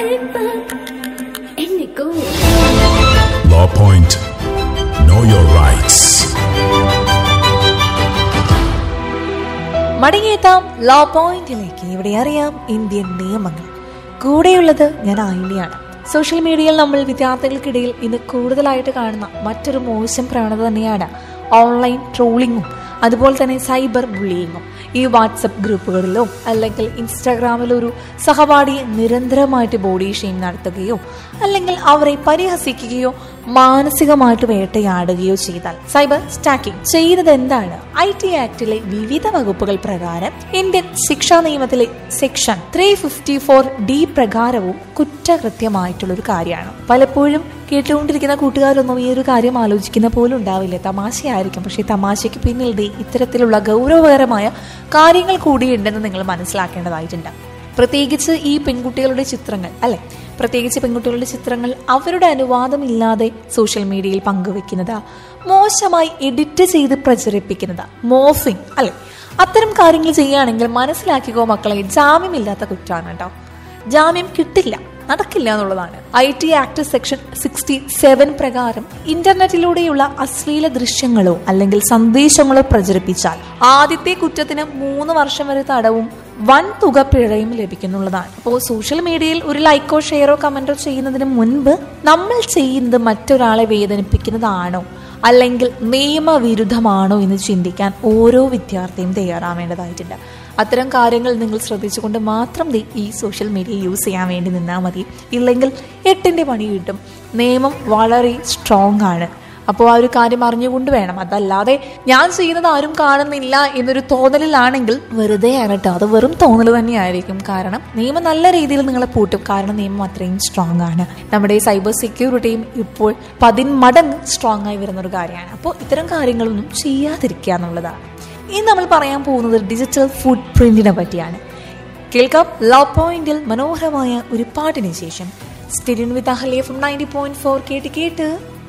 എണ്ണിക്കോ Law Point. Know your rights. മടങ്ങിയെത്താം law പോയിന്റിലേക്ക് ഇവിടെ അറിയാം ഇന്ത്യൻ നിയമങ്ങൾ കൂടെയുള്ളത് ഞാൻ ആയില്യാണ് സോഷ്യൽ മീഡിയയിൽ നമ്മൾ വിദ്യാർത്ഥികൾക്കിടയിൽ ഇന്ന് കൂടുതലായിട്ട് കാണുന്ന മറ്റൊരു മോശം പ്രവണത തന്നെയാണ് ഓൺലൈൻ ട്രോളിങ്ങും അതുപോലെ തന്നെ സൈബർ ബുള്ളിയിങ്ങും ഈ വാട്സപ്പ് ഗ്രൂപ്പുകളിലോ അല്ലെങ്കിൽ ഇൻസ്റ്റാഗ്രാമിലോ ഒരു സഹപാഠിയെ നിരന്തരമായിട്ട് ബോഡി ഷെയിം നടത്തുകയോ അല്ലെങ്കിൽ അവരെ പരിഹസിക്കുകയോ മാനസികമായിട്ട് വേട്ടയാടുകയോ ചെയ്താൽ സൈബർ സ്റ്റാക്കിംഗ് ചെയ്യുന്നത് എന്താണ് ഐ ടി ആക്ടിലെ വിവിധ വകുപ്പുകൾ പ്രകാരം ഇന്ത്യൻ ശിക്ഷാ നിയമത്തിലെ section three fifty four D പ്രകാരവും കുറ്റകൃത്യമായിട്ടുള്ള ഒരു കാര്യമാണ് പലപ്പോഴും കേട്ടുകൊണ്ടിരിക്കുന്ന കൂട്ടുകാരൊന്നും ഈ ഒരു കാര്യം ആലോചിക്കുന്ന പോലും ഉണ്ടാവില്ല തമാശയായിരിക്കും പക്ഷേ തമാശയ്ക്ക് പിന്നിൽ ദേ ഇത്തരത്തിലുള്ള ഗൗരവകരമായ കാര്യങ്ങൾ കൂടിയുണ്ടെന്ന് നിങ്ങൾ മനസ്സിലാക്കേണ്ടതായിട്ടുണ്ട് പ്രത്യേകിച്ച് ഈ പെൺകുട്ടികളുടെ ചിത്രങ്ങൾ അല്ലെ പ്രത്യേകിച്ച് പെൺകുട്ടികളുടെ ചിത്രങ്ങൾ അവരുടെ അനുവാദമില്ലാതെ സോഷ്യൽ മീഡിയയിൽ പങ്കുവെക്കുന്നത് മോശമായി എഡിറ്റ് ചെയ്ത് പ്രചരിപ്പിക്കുന്നത് മോഫിംഗ് അല്ലെ അത്തരം കാര്യങ്ങൾ ചെയ്യുകയാണെങ്കിൽ മനസ്സിലാക്കിക്കോ മക്കളെ ജാമ്യമില്ലാത്ത കുറ്റമാണ് കേട്ടോ ജാമ്യം കിട്ടില്ല നടക്കില്ല എന്നുള്ളതാണ് I T act section sixty seven പ്രകാരം ഇന്റർനെറ്റിലൂടെയുള്ള അശ്ലീല ദൃശ്യങ്ങളോ അല്ലെങ്കിൽ സന്ദേശങ്ങളോ പ്രചരിപ്പിച്ചാൽ ആദ്യത്തെ കുറ്റത്തിന് മൂന്ന് വർഷം വരെ തടവും വൻ തുക പിഴയും ലഭിക്കുന്നുള്ളതാണ് അപ്പോൾ സോഷ്യൽ മീഡിയയിൽ ഒരു ലൈക്കോ ഷെയറോ കമന്റോ ചെയ്യുന്നതിന് മുൻപ് നമ്മൾ ചെയ്യുന്നത് മറ്റൊരാളെ വേദനിപ്പിക്കുന്നതാണോ അല്ലെങ്കിൽ നിയമവിരുദ്ധമാണോ എന്ന് ചിന്തിക്കാൻ ഓരോ വിദ്യാർത്ഥിയും തയ്യാറാവേണ്ടതായിട്ടുണ്ട് അത്തരം കാര്യങ്ങൾ നിങ്ങൾ ശ്രദ്ധിച്ചുകൊണ്ട് മാത്രം ദേ ഈ സോഷ്യൽ മീഡിയ യൂസ് ചെയ്യാൻ വേണ്ടി നിന്നാൽ മതി ഇല്ലെങ്കിൽ എട്ടിൻ്റെ പണി കിട്ടും നിയമം വളരെ സ്ട്രോങ് ആണ് അപ്പോൾ ആ ഒരു കാര്യം അറിഞ്ഞുകൊണ്ട് വേണം അതല്ലാതെ ഞാൻ ചെയ്യുന്നത് ആരും കാണുന്നില്ല എന്നൊരു തോന്നലിലാണെങ്കിൽ വെറുതെ ആണ് കേട്ടോ അത് വെറും തോന്നൽ തന്നെയായിരിക്കും കാരണം നിയമം നല്ല രീതിയിൽ നിങ്ങളെ പൂട്ടും കാരണം നിയമം അത്രയും സ്ട്രോങ് ആണ് നമ്മുടെ സൈബർ സെക്യൂരിറ്റിയും ഇപ്പോൾ പതിന്മടങ്ങ് സ്ട്രോങ് ആയി വരുന്ന ഒരു കാര്യമാണ് അപ്പോൾ ഇത്തരം കാര്യങ്ങളൊന്നും ചെയ്യാതിരിക്കുക എന്നുള്ളതാണ് ഇനി നമ്മൾ പറയാൻ പോകുന്നത് ഡിജിറ്റൽ ഫുഡ് പ്രിന്റിനെ പറ്റിയാണ് കേൾക്കാം ലവ് പോയിന്റിൽ മനോഹരമായ ഒരു പാട്ടിന് ശേഷം steering with Ahalia from ninety point four കേട്ട് കേട്ട്